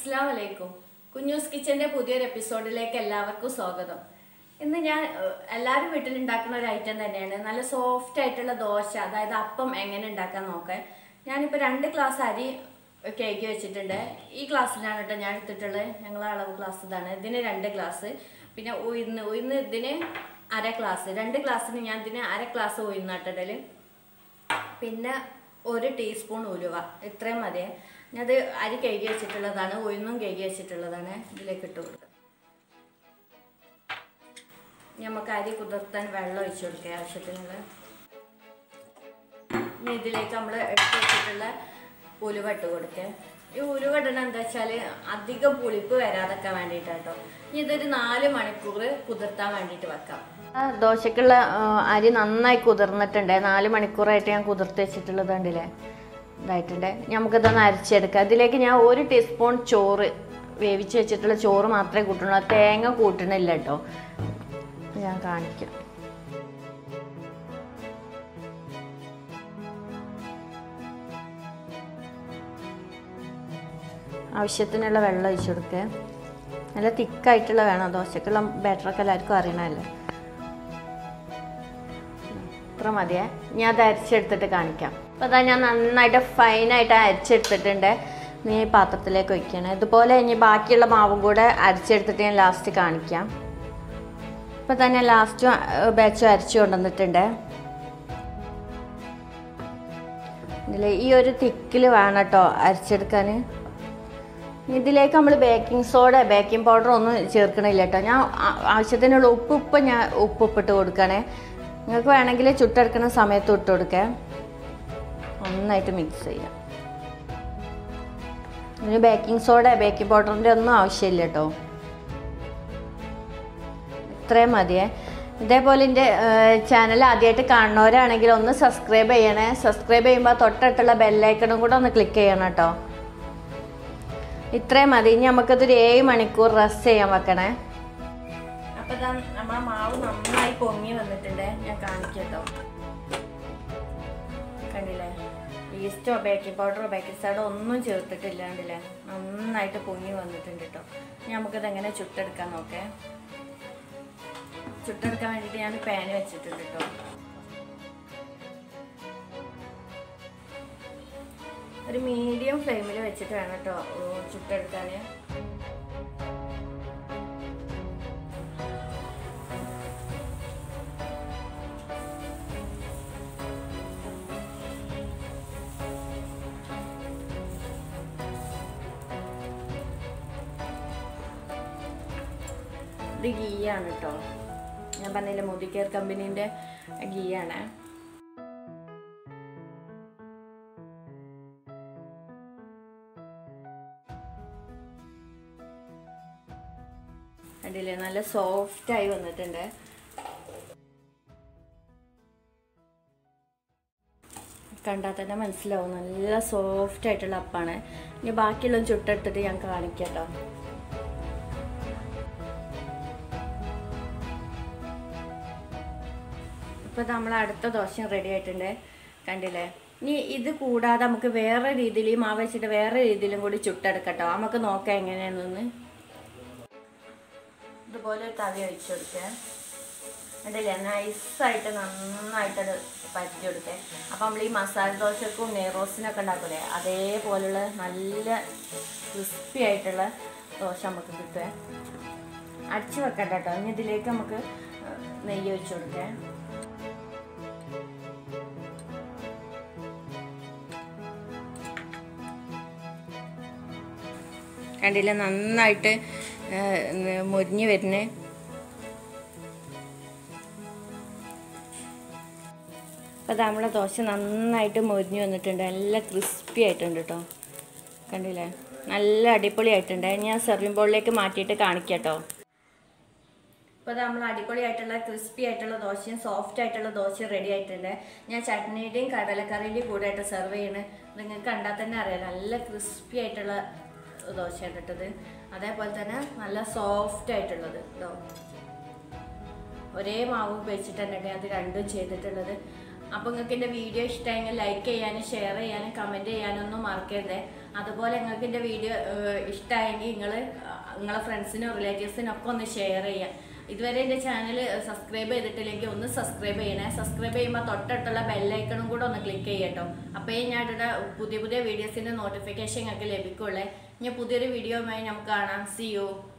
അസ്സാം വലൈക്കും കുഞ്ഞൂസ് കിച്ചന്റെ പുതിയൊരു എപ്പിസോഡിലേക്ക് എല്ലാവർക്കും സ്വാഗതം ഇന്ന് ഞാൻ ഏഹ്, എല്ലാവരും വീട്ടിലുണ്ടാക്കുന്ന ഒരു ഐറ്റം തന്നെയാണ് നല്ല സോഫ്റ്റ് ആയിട്ടുള്ള ദോശ അതായത് അപ്പം എങ്ങനെ ഉണ്ടാക്കാൻ നോക്കാൻ ഞാനിപ്പോൾ രണ്ട് ഗ്ലാസ് അരി കേക്ക് വെച്ചിട്ടുണ്ട് ഈ ഗ്ലാസ്സിലാണ് കേട്ടോ ഞാൻ എടുത്തിട്ടുള്ളത് ഞങ്ങളെ അളവ് ഗ്ലാസ് ഇതാണ് ഇതിന് രണ്ട് ഗ്ലാസ് പിന്നെ ഉയർന്ന് ഉയർന്ന് ഇതിന് അര ഗ്ലാസ് രണ്ട് ഗ്ലാസ്സിന് ഞാൻ ഇതിന് അര ഗ്ലാസ് ഉയർന്നിട്ടിടല് പിന്നെ ഒരു ടീസ്പൂൺ ഉലുവ ഇത്രയും മതിയെ ഞാനത് അരി കഴുകി വെച്ചിട്ടുള്ളതാണ് ഉഴുന്നും കഴുകി വെച്ചിട്ടുള്ളതാണ് ഇതിലേക്ക് ഇട്ട് കൊടുക്കുക നമുക്ക് അരി കുതിർത്താൻ വെള്ളം ഒഴിച്ചു കൊടുക്കുക ആവശ്യത്തിനുള്ള ഇനി ഇതിലേക്ക് നമ്മൾ എടുത്ത് വെച്ചിട്ടുള്ള ഉലുവ ഇട്ട് കൊടുക്കുക ഈ ഉലുവ ഇടണം എന്താ വെച്ചാൽ അധികം പുളിപ്പ് വരാതൊക്കെ വേണ്ടിയിട്ടാട്ടോ ഇനി ഇതൊരു നാല് മണിക്കൂർ കുതിർത്താൻ വേണ്ടിയിട്ട് വെക്കാം ദോശക്കുള്ള അരി നന്നായി കുതിർന്നിട്ടുണ്ട് നാല് മണിക്കൂറായിട്ട് ഞാൻ കുതിർത്ത് വെച്ചിട്ടുള്ളത് കണ്ടില്ലേ ഇതായിട്ടുണ്ട് നമുക്കിതൊന്ന് അരച്ചെടുക്കാം ഇതിലേക്ക് ഞാൻ ഒരു ടീസ്പൂൺ ചോറ് വേവിച്ച് വെച്ചിട്ടുള്ള ചോറ് മാത്രമേ കൂട്ടുള്ളൂ തേങ്ങ കൂട്ടണില്ല കേട്ടോ ഞാൻ കാണിക്കാം ആവശ്യത്തിനുള്ള വെള്ളം ഒഴിച്ചു കൊടുക്കുക നല്ല തിക്കായിട്ടുള്ള വേണം ദോശക്കുള്ള ബാറ്ററൊക്കെ എല്ലാവർക്കും അറിയണമല്ലോ ഇത്ര മതിയേ ഞാൻ അത് അരിച്ചെടുത്തിട്ട് കാണിക്കാം അപ്പോൾ അതാ ഞാൻ നന്നായിട്ട് ഫൈനായിട്ട് അരിച്ചെടുത്തിട്ടുണ്ട് നീ ഈ പാത്രത്തിലേക്ക് വയ്ക്കണം ഇതുപോലെ ഇനി ബാക്കിയുള്ള മാവും കൂടെ അരിച്ചെടുത്തിട്ട് ഞാൻ ലാസ്റ്റ് കാണിക്കാം ഇപ്പോൾ തന്നെ ലാസ്റ്റ് ബാച്ച് അരിച്ചു കൊണ്ടുവന്നിട്ടുണ്ട് ഇതിൽ ഈ ഒരു തിക്കിൽ വേണം കേട്ടോ അരിച്ചെടുക്കാൻ ഇതിലേക്ക് നമ്മൾ ബേക്കിംഗ് സോഡ ബേക്കിംഗ് പൗഡർ ഒന്നും ചേർക്കണില്ല കേട്ടോ ഞാൻ ആ- ആവശ്യത്തിനുള്ള ഉപ്പ് ഇപ്പം ഞാൻ ഉപ്പ് ഉപ്പിട്ട് കൊടുക്കണേ നിങ്ങൾക്ക് വേണമെങ്കിൽ ചുട്ടെടുക്കുന്ന സമയത്ത് ഇട്ട് കൊടുക്കേ നന്നായിട്ട് മിക്സ് ചെയ്യാം ഇതിന് ബേക്കിംഗ് സോഡ ബേക്കിംഗ് പൗഡറിൻ്റെ ഒന്നും ആവശ്യമില്ല കേട്ടോ ഇത്രയും മതിയേ ഇതേപോലെ എൻ്റെ ചാനൽ ആദ്യമായിട്ട് കാണുന്നവരാണെങ്കിൽ ഒന്ന് സബ്സ്ക്രൈബ് ചെയ്യണേ സബ്സ്ക്രൈബ് ചെയ്യുമ്പോൾ തൊട്ടടുത്തുള്ള ബെല്ലൈക്കണും കൂടെ ഒന്ന് ക്ലിക്ക് ചെയ്യണം കേട്ടോ ഇത്രയും മതി ഇനി നമുക്കതൊരു ഏഴ് മണിക്കൂർ റെസ്റ്റ് ചെയ്യാൻ വെക്കണേ അപ്പൊ ഇതാ നമ്മളെ മാവ് നന്നായി പൊങ്ങി വന്നിട്ടുണ്ട് ഞാൻ കാണിക്കട്ടോ കണ്ടില്ലേ ഈസ്റ്റോ ബേക്കിംഗ് പൗഡറോ ബേക്കിംഗ് സോഡോ ഒന്നും ചേർത്തിട്ടില്ല കണ്ടില്ലേ നന്നായിട്ട് പൊങ്ങി വന്നിട്ടുണ്ട് കേട്ടോ ഇനി നമുക്കിത് എങ്ങനെ ചുട്ടെടുക്കാൻ നോക്കേ ചുട്ടെടുക്കാൻ വേണ്ടിയിട്ട് ഞാൻ പാന് വെച്ചിട്ടുണ്ട് കേട്ടോ ഒരു മീഡിയം ഫ്ലെയിമിൽ വെച്ചിട്ട് വേണം കേട്ടോ ചുട്ടെടുക്കാൻ ഇത് ഗീയാണ് കേട്ടോ ഞാൻ പറഞ്ഞില്ലേ മുതിക്കേർ കമ്പനീൻ്റെ ഗീയാണ് കണ്ടില്ലേ നല്ല സോഫ്റ്റ് ആയി വന്നിട്ടുണ്ട് കണ്ടാൽ തന്നെ മനസ്സിലാവും നല്ല സോഫ്റ്റ് ആയിട്ടുള്ള അപ്പാണ് ഇനി ബാക്കിയുള്ള ചുട്ടെടുത്തിട്ട് ഞാൻ കാണിക്കാം കേട്ടോ ഇപ്പൊ നമ്മൾ അടുത്ത ദോശ റെഡി ആയിട്ടുണ്ട് കണ്ടില്ലേ ഇനി ഇത് കൂടാതെ നമുക്ക് വേറെ രീതിയിൽ ഈ മാവ് വെച്ചിട്ട് വേറെ രീതിയിലും കൂടി ചുട്ടെടുക്കട്ടോ നമുക്ക് നോക്കാം എങ്ങനെയാണെന്ന് ഇതുപോലെ ഒരു തവി ഒഴിച്ചു കൊടുക്കുക കണ്ടില്ലേ നൈസായിട്ട് നന്നായിട്ട് അത് പറ്റി കൊടുക്കുക അപ്പം നമ്മൾ ഈ മസാല ദോശക്കും നെയ്റോസിനൊക്കെ ഉണ്ടാക്കൂലേ അതേപോലുള്ള നല്ല ക്രിസ്പി ആയിട്ടുള്ള ദോശ നമുക്ക് കിട്ടുക അടിച്ചു വെക്കണ്ട കേട്ടോ ഇനി ഇതിലേക്ക് നമുക്ക് നെയ്യ് ഒഴിച്ചു കൊടുക്കാം കണ്ടില്ല നന്നായിട്ട് മുരിഞ്ഞ് വരുന്നേ അപ്പോൾ നമ്മളെ ദോശ നന്നായിട്ട് മൊരിഞ്ഞ് വന്നിട്ടുണ്ട് നല്ല ക്രിസ്പി ആയിട്ടുണ്ട് കേട്ടോ കണ്ടില്ലേ നല്ല അടിപൊളിയായിട്ടുണ്ട് ഞാൻ സെർവിങ് ബോളിലേക്ക് മാറ്റിയിട്ട് കാണിക്കാം കേട്ടോ ഇപ്പോൾ നമ്മൾ അടിപൊളിയായിട്ടുള്ള ക്രിസ്പി ആയിട്ടുള്ള ദോശയും സോഫ്റ്റ് ആയിട്ടുള്ള ദോശയും റെഡി ആയിട്ടുണ്ട് ഞാൻ ചട്നിയുടെയും കടലക്കറിയുടെയും കൂടെ ആയിട്ട് സെർവ് ചെയ്യണ് നിങ്ങൾക്ക് കണ്ടാൽ തന്നെ അറിയാം നല്ല ക്രിസ്പി ആയിട്ടുള്ള ദോശയാണ് കേട്ടത് അതേപോലെ തന്നെ നല്ല സോഫ്റ്റ് ആയിട്ടുള്ളത് കേട്ടോ ഒരേ മാവ് ഉപയോഗിച്ചിട്ട് തന്നെയാണ് അത് രണ്ടും ചെയ്തിട്ടുള്ളത് അപ്പോൾ നിങ്ങൾക്ക് എൻ്റെ വീഡിയോ ഇഷ്ടമെങ്കിൽ ലൈക്ക് ചെയ്യാനും ഷെയർ ചെയ്യാനും കമൻറ്റ് ചെയ്യാനും ഒന്നും മറക്കരുത് അതുപോലെ നിങ്ങൾക്ക് എൻ്റെ വീഡിയോ ഇഷ്ടമായെങ്കിൽ നിങ്ങൾ നിങ്ങളെ ഫ്രണ്ട്സിനും റിലേറ്റീവ്സിനും ഒക്കെ ഒന്ന് ഷെയർ ചെയ്യുക ഇതുവരെ എൻ്റെ ചാനൽ സബ്സ്ക്രൈബ് ചെയ്തിട്ടില്ലെങ്കിൽ ഒന്ന് സബ്സ്ക്രൈബ് ചെയ്യണേ സബ്സ്ക്രൈബ് ചെയ്യുമ്പോൾ തൊട്ടടുത്തുള്ള ബെല്ലൈക്കണും കൂടെ ഒന്ന് ക്ലിക്ക് ചെയ്യട്ടോ അപ്പോൾ ഞാൻ ഇടുന്ന പുതിയ പുതിയ വീഡിയോസിൻ്റെ നോട്ടിഫിക്കേഷൻ നിങ്ങൾക്ക് ലഭിക്കുള്ളേ ഇനി പുതിയൊരു വീഡിയോയുമായി നമുക്ക് കാണാം സി യു